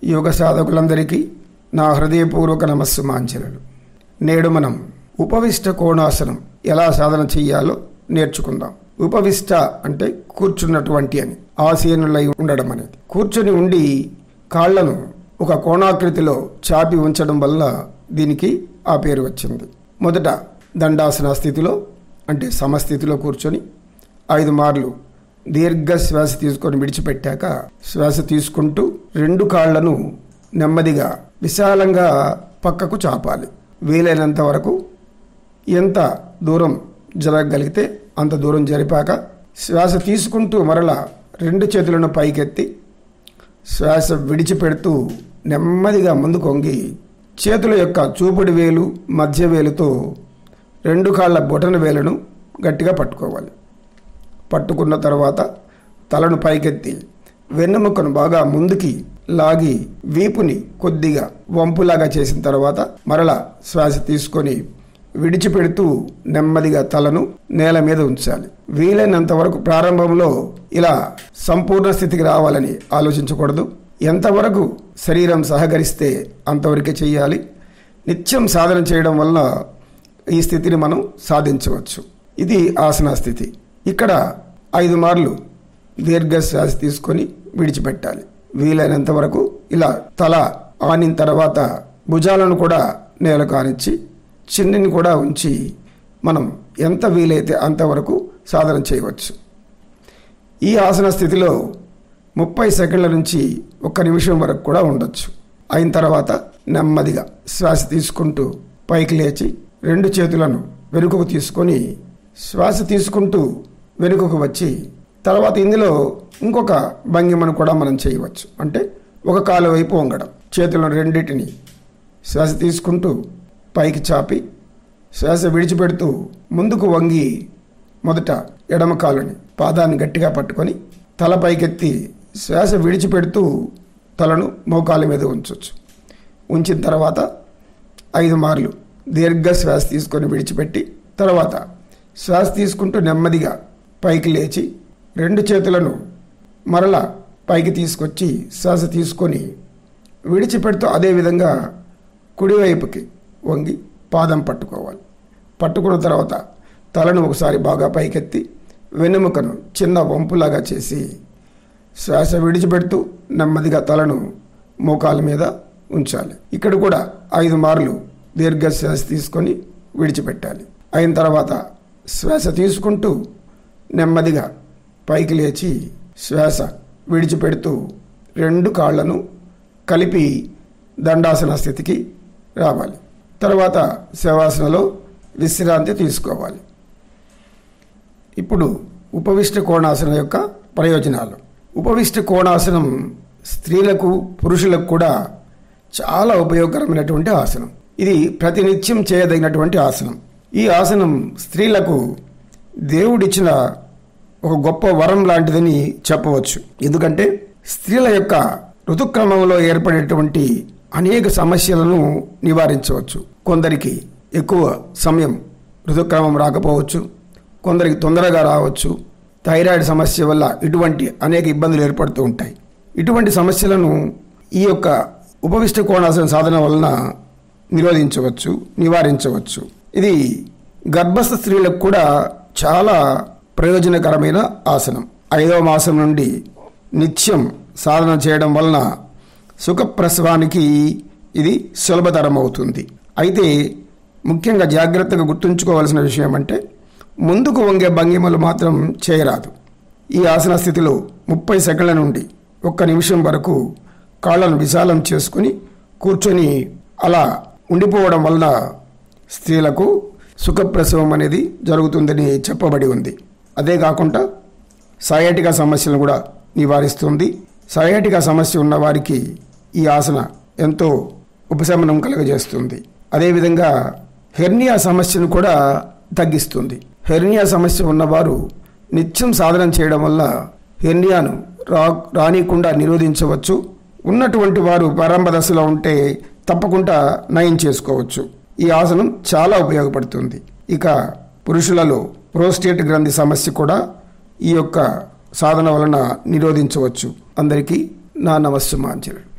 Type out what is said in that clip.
యోగ సాధకులందరికీ నా హృదయపూర్వక నమస్సు మాంచలలు నేడు మనం ఉపవిష్ట కోణాసనం ఎలా సాధన చెయ్యాలో నేర్చుకుందాం ఉపవిష్ట అంటే కూర్చున్నటువంటి అని ఆసీనులై ఉండడం అనేది కూర్చొని ఉండి కాళ్లను ఒక కోణాకృతిలో చాపి ఉంచడం వల్ల దీనికి ఆ పేరు వచ్చింది మొదట దండాసన స్థితిలో అంటే సమస్థితిలో కూర్చొని ఐదు మార్లు దీర్ఘ శ్వాస తీసుకొని విడిచిపెట్టాక శ్వాస తీసుకుంటూ రెండు కాళ్లను నెమ్మదిగా విశాలంగా పక్కకు చాపాలి వీలైనంత వరకు ఎంత దూరం జరగగలిగితే అంత దూరం జరిపాక శ్వాస తీసుకుంటూ మరలా రెండు చేతులను పైకెత్తి శ్వాస విడిచిపెడుతూ నెమ్మదిగా ముందుకు వంగి చేతుల యొక్క చూపుడు వేలు మధ్య వేలుతో రెండు కాళ్ళ బొటన వేలను గట్టిగా పట్టుకోవాలి పట్టుకున్న తర్వాత తలను పైకెత్తి వెన్నెముకను బాగా ముందుకి లాగి వీపుని కొద్దిగా వంపులాగా చేసిన తర్వాత మరలా శ్వాస తీసుకొని విడిచిపెడుతూ నెమ్మదిగా తలను నేల మీద ఉంచాలి వీలైనంత వరకు ప్రారంభంలో ఇలా సంపూర్ణ స్థితికి రావాలని ఆలోచించకూడదు ఎంతవరకు శరీరం సహకరిస్తే అంతవరకే చేయాలి నిత్యం సాధన చేయడం వల్ల ఈ స్థితిని మనం సాధించవచ్చు ఇది ఆసన స్థితి ఇక్కడ ఐదు మార్లు దీర్ఘ శ్వాస తీసుకొని విడిచిపెట్టాలి వీలైనంత వరకు ఇలా తల ఆనిన తర్వాత భుజాలను కూడా నేలకు ఆనిచ్చి చిన్నిని కూడా ఉంచి మనం ఎంత వీలైతే అంతవరకు సాధన చేయవచ్చు ఈ ఆసన స్థితిలో ముప్పై సెకండ్ల నుంచి ఒక్క నిమిషం వరకు కూడా ఉండొచ్చు అయిన తర్వాత నెమ్మదిగా శ్వాస తీసుకుంటూ పైకి లేచి రెండు చేతులను వెనుకకు తీసుకొని శ్వాస తీసుకుంటూ వెనుకకు వచ్చి తర్వాత ఇందులో ఇంకొక భంగిమను కూడా మనం చేయవచ్చు అంటే ఒక కాలు వైపు వంగడం చేతులను రెండింటిని శ్వాస తీసుకుంటూ పైకి చాపి శ్వాస విడిచిపెడుతూ ముందుకు వంగి మొదట ఎడమ కాలుని పాదాన్ని గట్టిగా పట్టుకొని తల పైకెత్తి శ్వాస విడిచిపెడుతూ తలను మోకాల మీద ఉంచవచ్చు ఉంచిన తర్వాత ఐదు మార్లు దీర్ఘ శ్వాస తీసుకొని విడిచిపెట్టి తర్వాత శ్వాస తీసుకుంటూ నెమ్మదిగా పైకి లేచి రెండు చేతులను మరల పైకి తీసుకొచ్చి శ్వాస తీసుకొని విడిచిపెడుతూ అదేవిధంగా కుడివైపుకి వంగి పాదం పట్టుకోవాలి పట్టుకున్న తర్వాత తలను ఒకసారి బాగా పైకెత్తి వెన్నెముకను చిన్న వంపులాగా చేసి శ్వాస విడిచిపెడుతూ నెమ్మదిగా తలను మోకాల మీద ఉంచాలి ఇక్కడ కూడా ఐదు మార్లు దీర్ఘ శ్వాస తీసుకొని విడిచిపెట్టాలి అయిన తర్వాత శ్వాస తీసుకుంటూ నెమ్మదిగా పైకి లేచి శ్వాస విడిచిపెడుతూ రెండు కాళ్లను కలిపి దండాసన స్థితికి రావాలి తర్వాత శవాసనలో విశ్రాంతి తీసుకోవాలి ఇప్పుడు ఉపవిష్ట కోణాసనం యొక్క ప్రయోజనాలు ఉపవిష్ట కోణాసనం స్త్రీలకు పురుషులకు కూడా చాలా ఉపయోగకరమైనటువంటి ఆసనం ఇది ప్రతినిత్యం చేయదగినటువంటి ఆసనం ఈ ఆసనం స్త్రీలకు దేవుడిచ్చిన ఒక గొప్ప వరం లాంటిదని చెప్పవచ్చు ఎందుకంటే స్త్రీల యొక్క ఋతుక్రమంలో ఏర్పడేటువంటి అనేక సమస్యలను నివారించవచ్చు కొందరికి ఎక్కువ సమయం ఋతుక్రమం రాకపోవచ్చు కొందరికి తొందరగా రావచ్చు థైరాయిడ్ సమస్య వల్ల ఇటువంటి అనేక ఇబ్బందులు ఏర్పడుతూ ఉంటాయి ఇటువంటి సమస్యలను ఈ యొక్క ఉపవిష్ట కోణాసన సాధన వలన నిరోధించవచ్చు నివారించవచ్చు ఇది గర్భస్థ స్త్రీలకు కూడా చాలా ప్రయోజనకరమైన ఆసనం ఐదవ మాసం నుండి నిత్యం సాధన చేయడం వలన సుఖప్రసవానికి ఇది సులభతరం అవుతుంది అయితే ముఖ్యంగా జాగ్రత్తగా గుర్తుంచుకోవాల్సిన విషయం అంటే ముందుకు వంగే భంగిమలు మాత్రం చేయరాదు ఈ ఆసన స్థితిలో ముప్పై సెకండ్ల నుండి ఒక్క నిమిషం వరకు కాళ్ళను విశాలం చేసుకుని కూర్చొని అలా ఉండిపోవడం వలన స్త్రీలకు సుఖప్రసవం అనేది జరుగుతుందని చెప్పబడి ఉంది అదే కాకుండా సయాటికా సమస్యలను కూడా నివారిస్తుంది సయాటికా సమస్య ఉన్న వారికి ఈ ఆసన ఎంతో ఉపశమనం కలుగజేస్తుంది అదేవిధంగా హెర్నియా సమస్యను కూడా తగ్గిస్తుంది హెర్నియా సమస్య ఉన్నవారు నిత్యం సాధన చేయడం వల్ల హెర్నియాను రా రానికుండా నిరోధించవచ్చు ఉన్నటువంటి వారు ప్రారంభ దశలో ఉంటే తప్పకుండా నయం చేసుకోవచ్చు ఈ ఆసనం చాలా ఉపయోగపడుతుంది ఇక పురుషులలో ప్రోస్టేట్ గ్రంథి సమస్య కూడా ఈ యొక్క సాధన వలన నిరోధించవచ్చు అందరికీ నా నమస్సు మాంచలు